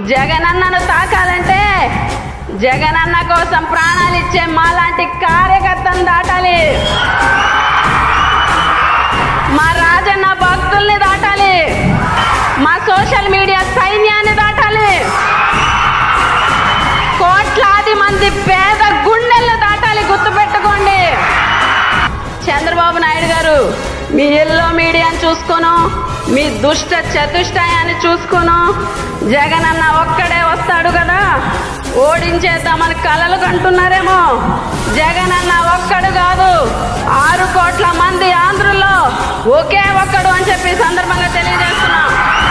జగనన్నను తాకాలంటే జగనన్న కోసం ప్రాణాలు ఇచ్చే మాలాంటి కార్యకర్తను దాటాలి మా రాజన్న భక్తుల్ని దాటాలి మా సోషల్ మీడియా సైన్యాన్ని దాటాలి కోట్లాది మంది పేద గుండెలను దాటాలి గుర్తుపెట్టుకోండి చంద్రబాబు నాయుడు గారు మీ ఎల్లో మీడియాని చూసుకోను మీ దుష్ట చతుష్టయాన్ని చూసుకోను జగన్ అన్న ఒక్కడే వస్తాడు కదా ఓడించేద్దామని కలలు కంటున్నారేమో జగన్ అన్న ఒక్కడు కాదు ఆరు కోట్ల మంది ఆంధ్రుల్లో ఒకే ఒక్కడు అని చెప్పి ఈ సందర్భంగా తెలియజేస్తున్నాం